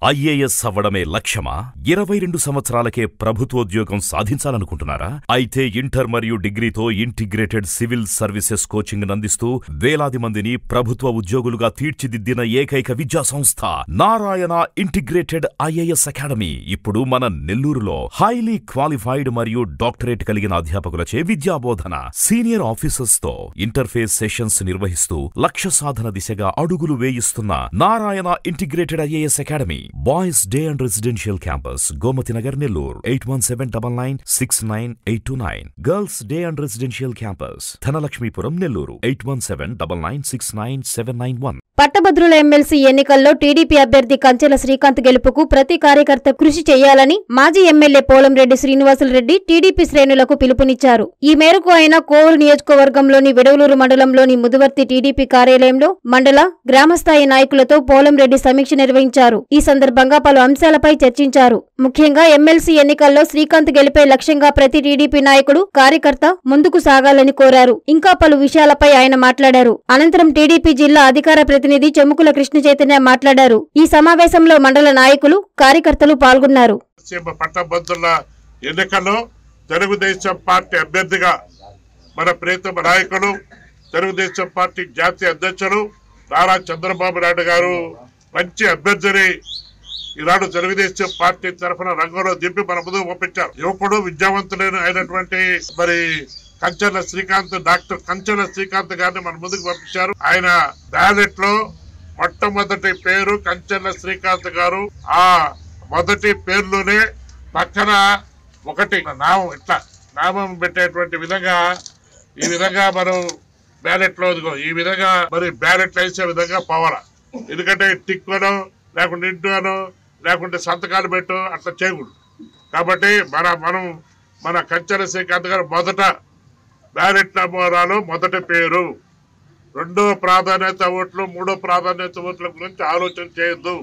IAS అవ్వడమే లక్ష్యమా ఇరవై రెండు సంవత్సరాలకే ప్రభుత్వోద్యోగం సాధించాలనుకుంటున్నారా అయితే ఇంటర్ మరియు డిగ్రీతో ఇంటిగ్రేటెడ్ సివిల్ సర్వీసెస్ కోచింగ్ అందిస్తూ వేలాది మందిని ప్రభుత్వ ఉద్యోగులుగా తీర్చిదిద్దిన ఏకైక విద్యా సంస్థ నారాయణ ఇంటిగ్రేటెడ్ ఐఏఎస్ అకాడమీ ఇప్పుడు మన నెల్లూరులో హైలీ క్వాలిఫైడ్ మరియు డాక్టరేట్ కలిగిన అధ్యాపకులచే విద్యాబోధన సీనియర్ ఆఫీసర్స్ తో ఇంటర్ఫేస్ సెషన్స్ నిర్వహిస్తూ లక్ష్య సాధన దిశగా అడుగులు వేయిస్తున్న Narayana integrated IAS academy boys day and residential campus Gomathi Nagar Nellore eight one seven double nine six nine eight two nine girls day and residential campus Dhanalakshmipuram Nellore eight one seven double nine six nine seven nine one పట్టభద్రుల MLC ఎన్నికల్లో TDP అభ్యర్థి కంచెల శ్రీకాంత్ గెలుపుకు ప్రతి కార్యకర్త కృషి చేయాలని మాజీ MLA Polamreddy Srinivasulu Reddy TDP శ్రేణులకు పిలుపునిచ్చారు ఈ మేరకు ఆయన కోవూరు నియోజకవర్గంలోని విడవలూరు మండలంలోని ముదువర్తి టీడీపీ కార్యాలయంలో మండల గ్రామస్థాయి నాయకులతో పోలంరెడ్డి సమీక్ష నిర్వహించారు ఈ సందర్భంగా పలు అంశాలపై చర్చించారు ముఖ్యంగా ఎమ్మెల్సీ ఎన్నికల్లో శ్రీకాంత్ గెలిపే లక్ష్యంగా ప్రతి టీడీపీ నాయకుడు కార్యకర్త ముందుకు సాగాలని కోరారు ఇంకా పలు విషయాలపై ఆయన మాట్లాడారు అనంతరం టీడీపీ జిల్లా అధికార ప్రతినిధి చెముకుల కృష్ణ చైతన్య మాట్లాడారు ఈ సమావేశంలో మండల నాయకులు కార్యకర్తలు పాల్గొన్నారు సీమ పట్టభద్రుల ఎన్నికల్లో తెలుగుదేశం పార్టీ అభ్యర్థిగా మన ప్రీతమ నాయకులు తెలుగుదేశం పార్టీ జాతీయ అధ్యక్షులు నారా చంద్రబాబు నాయుడు గారు మంచి అభ్యర్థిని ఈనాడు తెలుగుదేశం పార్టీ తరఫున రంగంలో దింపి మన ముందుకు పంపించారు యువకుడు విద్యావంతులైన అయినటువంటి మరి కంచెల శ్రీకాంత్ డాక్టర్ కంచెల శ్రీకాంత్ గారిని మన ముందుకు పంపించారు ఆయన బ్యాలెట్ లో మొట్టమొదటి పేరు కంచెల శ్రీకాంత్ గారు ఆ మొదటి పేర్లోనే పక్కన ఒకటి నామం ఇట్లా నామం పెట్టేటువంటి విధంగా ఈ విధంగా మనం బ్యాలెట్ లో ఇదిగో ఈ విధంగా మరి బ్యాలెట్ వేసే విధంగా పోవాల ఎందుకంటే టిక్ అనో లేకుంటే ఇంటూ అనో లేకుంటే సంతకాలు పెట్టు అట్లా చేయకూడదు కాబట్టి మన మనం మన కంచెల శ్రీకాంత్ గారు మొదట బ్యాలెట్ నమూనాలో మొదటి పేరు రెండో ప్రాధాన్యత ఓట్లు మూడో ప్రాధాన్యత ఓట్ల గురించి ఆలోచన చేయొద్దు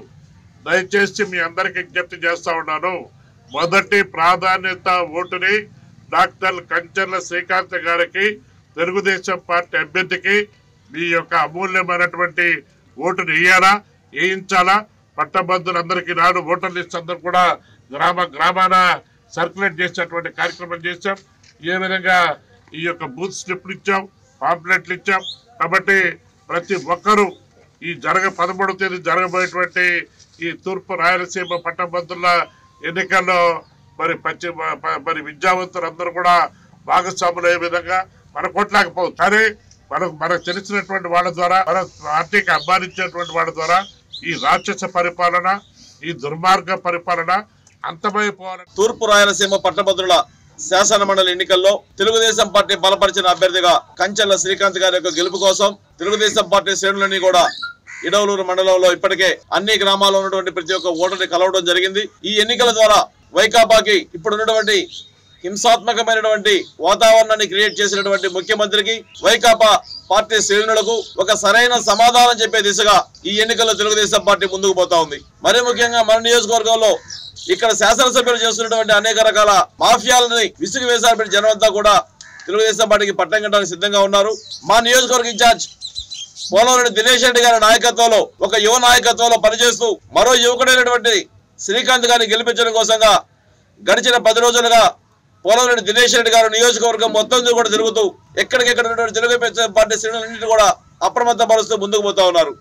దయచేసి మీ అందరికి విజ్ఞప్తి చేస్తా ఉన్నాను మొదటి ప్రాధాన్యత ఓటుని డాక్టర్ కంచర్ల శ్రీకాంత్ గారికి తెలుగుదేశం పార్టీ అభ్యర్థికి మీ యొక్క అమూల్యమైనటువంటి ఓటుని వేయాలా వేయించాలా పట్టభద్రులందరికీ నాడు ఓటర్ లిస్ట్ అందరూ కూడా గ్రామ గ్రామాన సర్క్యులేట్ చేసేటువంటి కార్యక్రమం చేశాం ఏ విధంగా ఈ యొక్క బూత్ స్లిప్లు ఇచ్చాం పాంప్లెట్లు ఇచ్చాం కాబట్టి ప్రతి ఒక్కరూ ఈ జరగ పదమూడవ తేదీ జరగబోయేటువంటి ఈ తూర్పు రాయలసీమ పట్టభద్రుల ఎన్నికల్లో మరి పశ్చిమ ప- మరి విద్యావంతులందరూ కూడా భాగస్వాములు అయ్యే విధంగా మన కొట్టలేకపోవచ్చు కానీ మనకు మనకు తెలిసినటువంటి వాళ్ళ ద్వారా మన పార్టీకి అభిమానించేటువంటి వాళ్ళ ద్వారా ఈ రాక్షస పరిపాలన ఈ దుర్మార్గ పరిపాలన అంతమైపోవాలని తూర్పు రాయలసీమ పట్టభద్రుల శాసన మండలి ఎన్నికల్లో తెలుగుదేశం పార్టీ బలపరిచిన అభ్యర్థిగా కంచెల శ్రీకాంత్ గారి యొక్క గెలుపు కోసం తెలుగుదేశం పార్టీ శ్రేణులన్నీ కూడా ఇడవలూరు మండలంలో ఇప్పటికే అన్ని గ్రామాల్లో ఉన్నటువంటి ప్రతి ఒక్క ఓటర్ని కలవడం జరిగింది ఈ ఎన్నికల ద్వారా వైకాపాకి ఇప్పుడు ఉన్నటువంటి హింసాత్మకమైనటువంటి వాతావరణాన్ని క్రియేట్ చేసినటువంటి ముఖ్యమంత్రికి వైకాపా పార్టీ శ్రేణులకు ఒక సరైన సమాధానం చెప్పే దిశగా ఈ ఎన్నికల్లో తెలుగుదేశం పార్టీ ముందుకు పోతా ఉంది మరీ ముఖ్యంగా మన నియోజకవర్గంలో ఇక్కడ శాసనసభ్యులు చేస్తున్నటువంటి అనేక రకాల మాఫియాలని విసుగు వేసారి జనం అంతా కూడా తెలుగుదేశం పార్టీకి పట్టం కట్టడానికి సిద్ధంగా ఉన్నారు మా నియోజకవర్గ ఇన్ఛార్జ్ పోలవరెడ్డి దినేష్ రెడ్డి గారి నాయకత్వంలో ఒక యువ నాయకత్వంలో పనిచేస్తూ మరో యువకుడైనటువంటి శ్రీకాంత్ గారిని గెలిపించడం కోసంగా గడిచిన పది రోజులుగా పోలవరెడ్డి దినేష్ రెడ్డి గారు నియోజకవర్గం మొత్తం కూడా తిరుగుతూ ఎక్కడికెక్కడ ఉన్నటువంటి తెలుగుదేశం పార్టీ శ్రేణులన్నింటినీ కూడా అప్రమత్త పరుస్తూ ముందుకు పోతా ఉన్నారు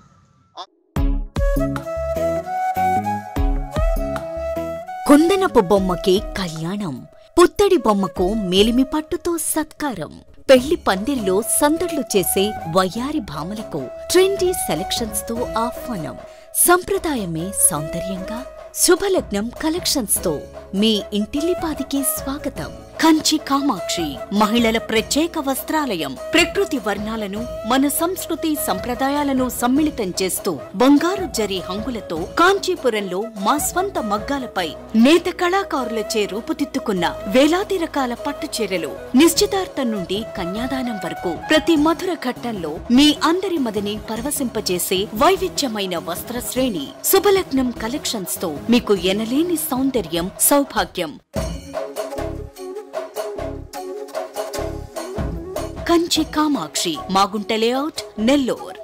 కుందనపు బొమ్మకి కళ్యాణం పుత్తడి బొమ్మకు మేలిమి పట్టుతో సత్కారం పెళ్లి పందిరిలో సందడ్లు చేసే వయ్యారి భామలకు ట్రెండీ సెలక్షన్స్ తో ఆహ్వానం సంప్రదాయమే సౌందర్యంగా శుభలగ్నం కలెక్షన్స్ తో మీ ఇంటిల్లిపాదికి స్వాగతం కంచి కామాక్షి మహిళల ప్రత్యేక వస్త్రాలయం ప్రకృతి వర్ణాలను మన సంస్కృతి సంప్రదాయాలను సమ్మిళితం చేస్తూ బంగారు జరి హంగులతో కాంచీపురంలో మా స్వంత మగ్గాలపై నేత కళాకారులచే రూపుదిద్దుకున్న వేలాది రకాల పట్టు చీరలు నిశ్చితార్థం నుండి కన్యాదానం వరకు ప్రతి మధుర ఘట్టంలో మీ అందరి మదిని పరవశింపజేసే వైవిధ్యమైన వస్త్ర శ్రేణి శుభలగ్నం కలెక్షన్స్ తో మీకు ఎనలేని సౌందర్యం సౌభాగ్యం కంచి కామాక్షి మాగుంట లేఅవుట్ నెల్లూర్